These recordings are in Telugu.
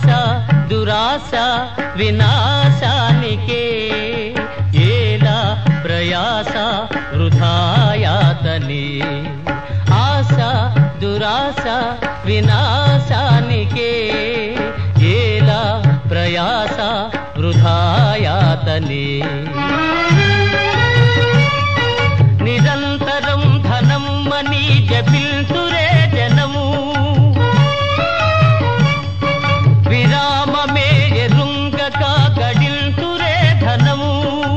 ఆశ దురాశ వినాశానికే ఏలా ప్రయాస వృధాయాతని ఆశ దురాశ వినాశానికే ఏలా ప్రయాస వృధాయాతని నిరంతరం ధనం మనీ జపిల్తురే జనము విరామమే ఎరుంగక గడిల్తురే ధనము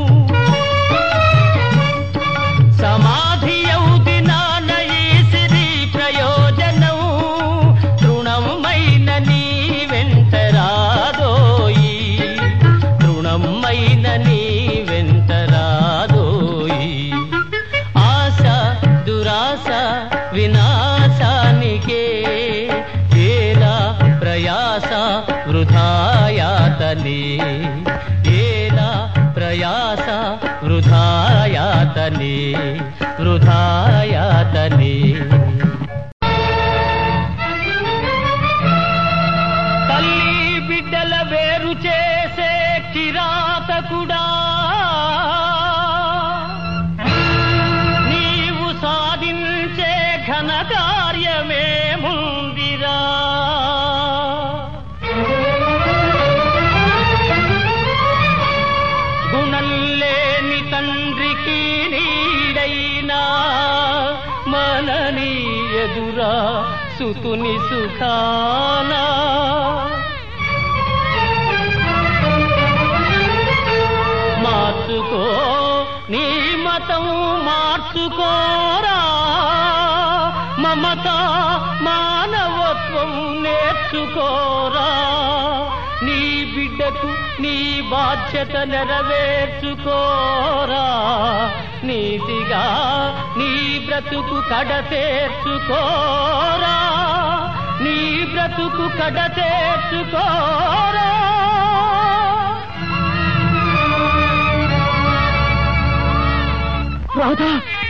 సమాధి దినాన ఈ సిరి ప్రయోజనం తృణమైన నీ వెంటరాదోయి తృణమైన నీ వెంటరాదోయి ఆశ దురాశ వినాశానికే ఏలా ప్రయాస వృధాయాతని ఏలా ప్రయాస వృధాయాతని వృధాయాతని తల్లి బిడ్డల వేరు చేసే కిరాతకుడా నీవు సాధించే ఘన కార్యమే ముందిరా గుణం లేని తండ్రికి నీడైనా మనని ఎదురా సుతుని సుఖానా మార్చుకో నీ మతం మార్చుకోరా మమత మానవత్వం నేర్చుకోరా నీ బిడ్డకు నీ బాధ్యత నెరవేర్చుకోరా నీతిగా నీ బ్రతుకు కడతేర్చుకోరా నీ బ్రతుకు కడతేర్చుకోరా రాధా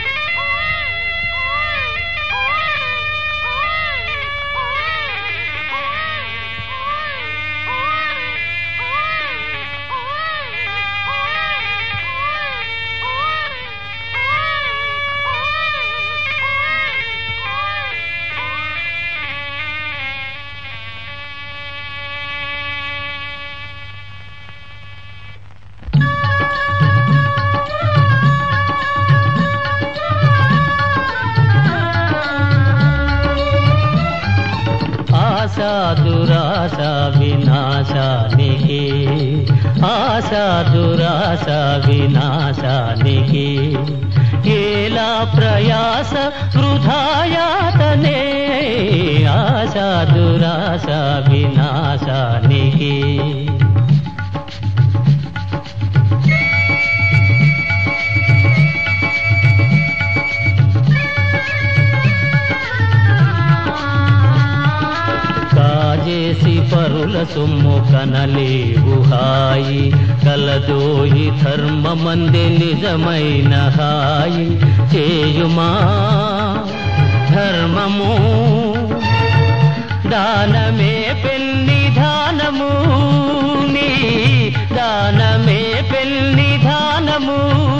ఆశా దురాశ వినాశానికి ఆశా దురాశ వినాశానికి ఏలా ప్రయాస వృధాయాతనే ఆశా దురాశ వినాశానికి కాజేసి పరుల సొమ్ము కనలేవు హాయి కలదోయి ధర్మమంది నిజమైన హాయి చేయుమా ధర్మము దానమే పెన్నిధానము నీ దానమే పెన్నిధానము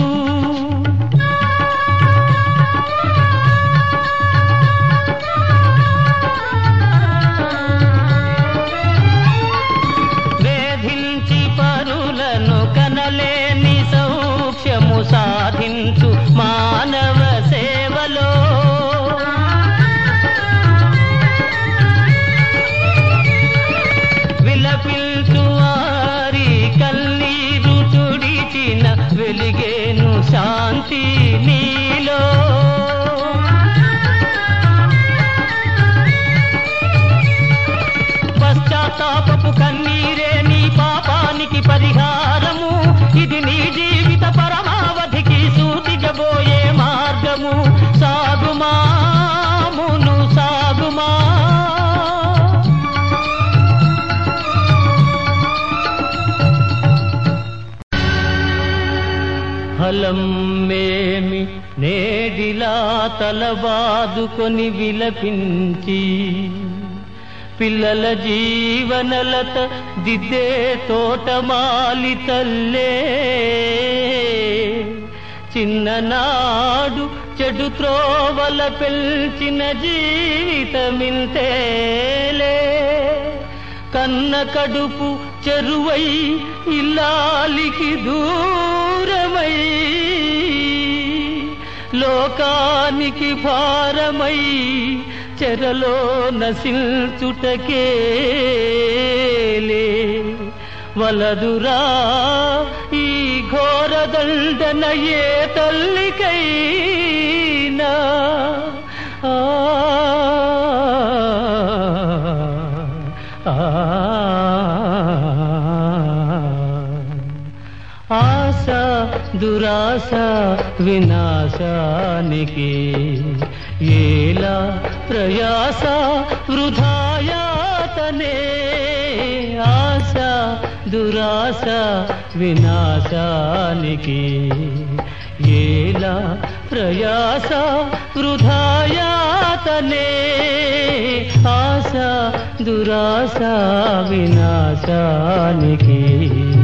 వేధించి పరులను కనలేని సౌఖ్యము సాధించు మానవ సేవలో విలపిల్చు వారి కన్నీరు తుడిచిన వెలిగేను శాంతి నీలో పశ్చాత్తాపపు కన్నీరే నీ పాపానికి పరిహారము ఇది నీ జీవిత పరమావధికి సూతిగబోయే మార్గము సాగుమా మును సాగుమా ఫలం మేమి నేడిలా తలబాదుకొని విలపించి పిల్లల జీవనలత దిద్దే తోటమాలి తల్లే చిన్ననాడు చెడు త్రోవల పెల్చిన జీవితమింతేలే కన్న కడుపు చెరువై ఇల్లాలికి దూరమై లోకానికి భారమై చెరలో నశించుటకేలే వలదురా ఈ ఘోర దండన ఏ తల్లికైనా ఆ ఆశ దురాశ వినాశానికి ఏలా ప్రయాస వృధాయాతనే ఆశ దురాశ వినాశానికి ఏలా ప్రయాస వృధాయాతనే ఆశ దురాశ వినాశానికి